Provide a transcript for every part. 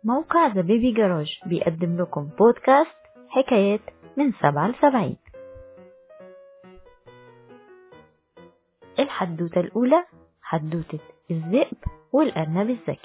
موقع ذا بيبي جراج بيقدم لكم بودكاست حكايات من سبعة لسبعين الحدوتة الأولى حدوتة الذئب والأرنب الذكي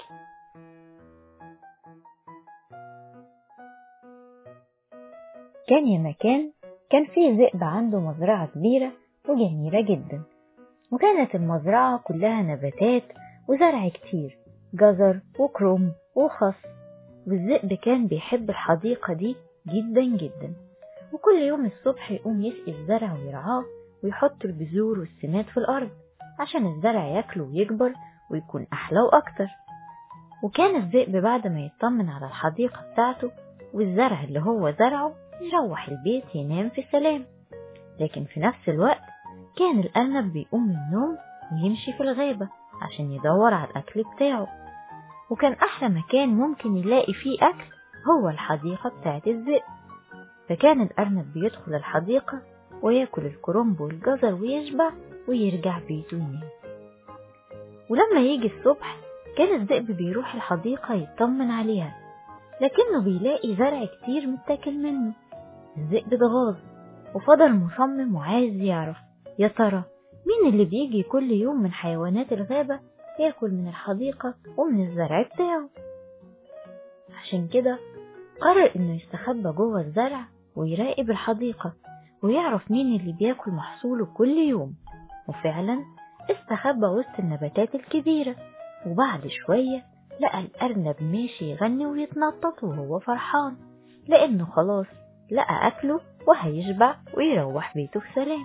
كان يا مكان كان في ذئب عنده مزرعة كبيرة وجميلة جدا وكانت المزرعة كلها نباتات وزرع كتير جزر وكرنب وخس والذئب كان بيحب الحديقة دي جدا جدا وكل يوم الصبح يقوم يسقي الزرع ويرعاه ويحط البذور والسمات في الأرض عشان الزرع ياكله ويكبر ويكون أحلى وأكتر وكان الذئب بعد ما يطمن على الحديقة بتاعته والزرع اللي هو زرعه يروح البيت ينام في سلام لكن في نفس الوقت كان الأرنب بيقوم من النوم ويمشي في الغابة عشان يدور على الأكل بتاعه وكان أحلى مكان ممكن يلاقي فيه أكل هو الحديقة بتاعت الذئب فكان الأرنب بيدخل الحديقة وياكل الكرنب والجزر ويشبع ويرجع بيته ينام ولما يجي الصبح كان الذئب بيروح الحديقة يطمن عليها لكنه بيلاقي زرع كتير متاكل منه الذئب اتغاظ وفضل مصمم وعايز يعرف يا ترى مين اللي بيجي كل يوم من حيوانات الغابة ياكل من الحديقة ومن الزرع بتاعه عشان كده قرر انه يستخبى جوه الزرع ويراقب الحديقة ويعرف مين اللي بياكل محصوله كل يوم وفعلا استخبى وسط النباتات الكبيرة وبعد شوية لقى الأرنب ماشي يغني ويتنطط وهو فرحان لأنه خلاص لقى أكله وهيشبع ويروح بيته بسلام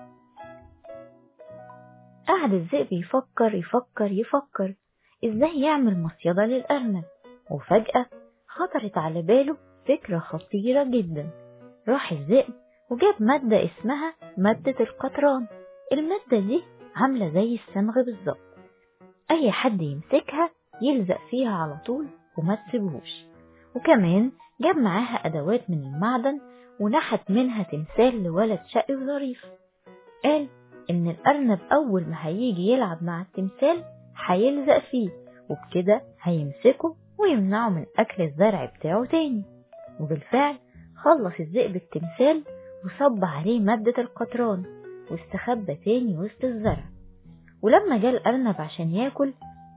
قعد الذئب يفكر يفكر يفكر ازاي يعمل مصيدة للأرنب وفجأة خطرت على باله فكرة خطيرة جدا راح الذئب وجاب مادة اسمها مادة القطران المادة دي عاملة زي الصمغ بالظبط أي حد يمسكها يلزق فيها على طول وما تسيبهوش وكمان جاب معاها أدوات من المعدن ونحت منها تمثال لولد شقي وظريف قال إن الأرنب أول ما هيجي يلعب مع التمثال هيلزق فيه وبكده هيمسكه ويمنعه من أكل الزرع بتاعه تاني وبالفعل خلص الذئب التمثال وصب عليه مادة القطران واستخبى تاني وسط الزرع ولما جه الأرنب عشان ياكل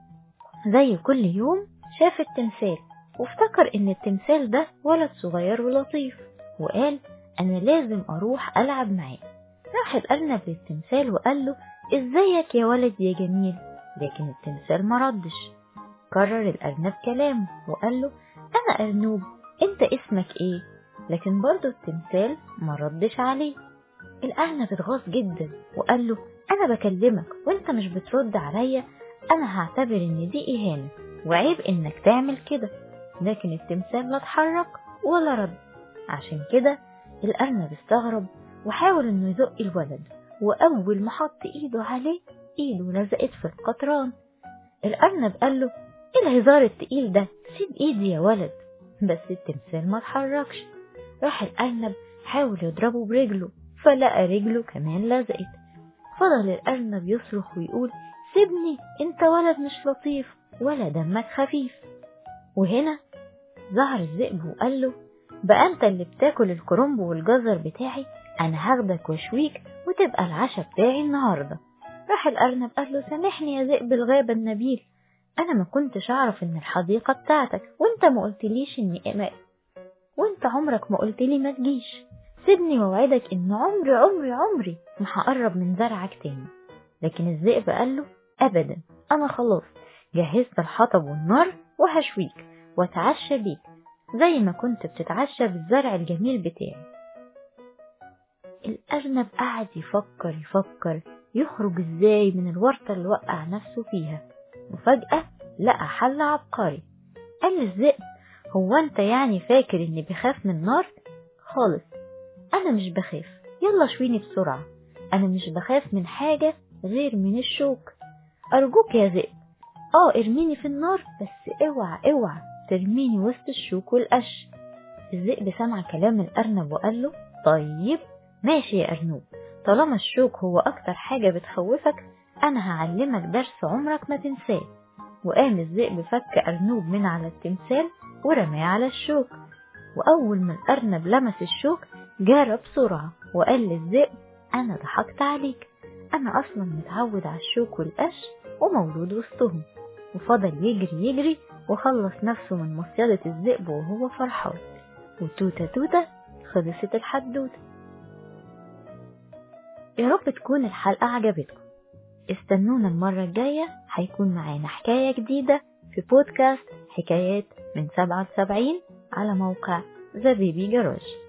زي كل يوم شاف التمثال وافتكر إن التمثال ده ولد صغير ولطيف وقال أنا لازم أروح ألعب معاه راح الأرنب للتمثال وقال له إزيك يا ولد يا جميل لكن التمثال ما ردش كرر الأرنب كلامه وقال له أنا أرنوب أنت اسمك إيه لكن برضه التمثال ما ردش عليه الأرنب اتغاظ جدا وقال له أنا بكلمك وأنت مش بترد عليا أنا هعتبر إن دي إهانة وعيب إنك تعمل كده لكن التمثال لا اتحرك ولا رد عشان كده الأرنب استغرب وحاول إنه يزق الولد وأول ما حط إيده عليه إيده لزقت في القطران الأرنب قال له إيه الهزار التقيل ده سيب إيدي يا ولد بس التمثال ما اتحركش راح الأرنب حاول يضربه برجله فلقى رجله كمان لزقت فضل الأرنب يصرخ ويقول سيبني انت ولد مش لطيف ولا دمك خفيف وهنا ظهر الذئب وقال له بقى انت اللي بتاكل الكرنب والجزر بتاعي انا هاخدك واشويك وتبقى العشاء بتاعي النهاردة راح الأرنب قال له سامحني يا ذئب الغابة النبيل أنا ما كنتش أعرف إن الحديقة بتاعتك وأنت ما قلتليش إني إماء وأنت عمرك ما قلتلي ما تجيش سيبني وأوعدك إن عمري عمري عمري ما هقرب من زرعك تاني لكن الذئب قال له أبدا أنا خلاص جهزت الحطب والنار وهشويك وأتعشى بيك زي ما كنت بتتعشى بالزرع الجميل بتاعي الأرنب قعد يفكر يفكر يخرج ازاي من الورطة اللي وقع نفسه فيها وفجأة لقى حل عبقري قال للذئب هو انت يعني فاكر اني بخاف من النار خالص انا مش بخاف يلا شويني بسرعة انا مش بخاف من حاجة غير من الشوك ارجوك يا ذئب اه ارميني في النار بس اوعى اوعى ترميني وسط الشوك والقش الذئب سمع كلام الارنب وقال له طيب ماشي يا ارنوب طالما الشوك هو اكتر حاجة بتخوفك انا هعلمك درس عمرك ما تنساه وقام الذئب فك ارنوب من على التمثال ورماه على الشوك وأول ما الأرنب لمس الشوك جرى بسرعة وقال للذئب أنا ضحكت عليك أنا أصلا متعود على الشوك والقش ومولود وسطهم وفضل يجري يجري وخلص نفسه من مصيدة الذئب وهو فرحان وتوتة توتة خلصت الحدوتة يا رب تكون الحلقة عجبتكم استنونا المرة الجاية هيكون معانا حكاية جديدة في بودكاست حكايات من سبعة وسبعين على موقع ذا بيبي جراج